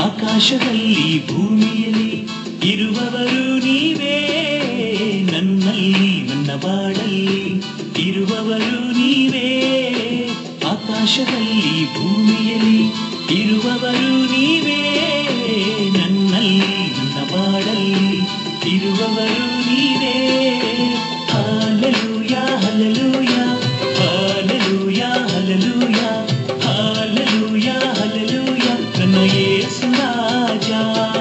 ಆಕಾಶದಲ್ಲಿ ಭೂಮಿಯಲ್ಲಿ ಇರುವವರು ನೀವೇ ನನ್ನಲ್ಲಿ ನನ್ನ ಬಾಳಲ್ಲಿ ಇರುವವರು ನೀವೇ ಆಕಾಶದಲ್ಲಿ ಭೂಮಿಯಲ್ಲಿ ಇರುವವರು ನೀವೇ ನನ್ನಲ್ಲಿ ನನ್ನ ಬಾಳಲ್ಲಿ ಇರುವವರು ನೀವೇ hallelujah hallelujah hallelujah hallelujah hallelujah hallelujah ನನ್ನ ಯೇಸು ರಾಜ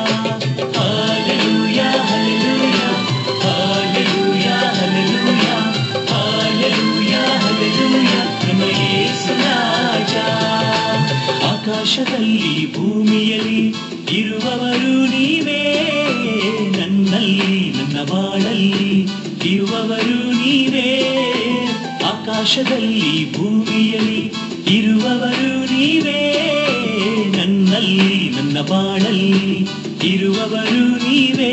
hallelujah hallelujah hallelujah hallelujah hallelujah hallelujah ನನ್ನ ಯೇಸು ರಾಜ ಆಕಾಶದಲ್ಲಿ ಭೂಮಿಯಲ್ಲಿ ಇರುವವರು ನೀವೇ ನನ್ನಲ್ಲಿ ನನ್ನ ಬಾಳಲ್ಲಿ ಇರುವವರು ನೀವೇ ಆಕಾಶದಲ್ಲಿ ಭೂಮಿಯಲ್ಲಿ ಇರುವವರು ನೀವೇ ನನ್ನಲ್ಲಿ ನನ್ನ ಬಾಳಲ್ಲಿ ಇರುವವರು ನೀವೇ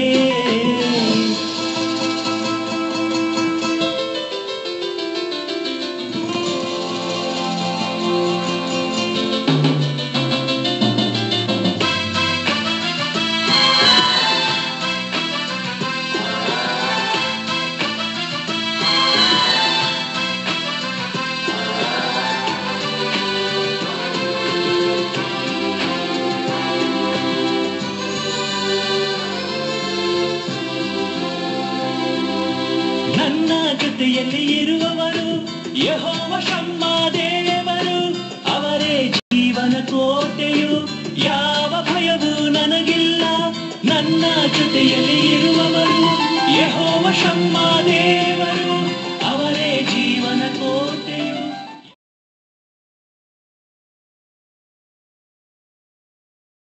ನನ್ನ ಜೊತೆಯಲ್ಲಿ ಇರುವವರು ಯಹೋವ ಶಮ್ಮ ದೇವರು ಅವರೇ ಜೀವನ ಕೋಟೆಯು ಯಾವ ಭಯವೂ ನನಗಿಲ್ಲ ನನ್ನ ಜೊತೆಯಲ್ಲಿ ಇರುವವರು ಯಹೋವ ಶಮ್ಮ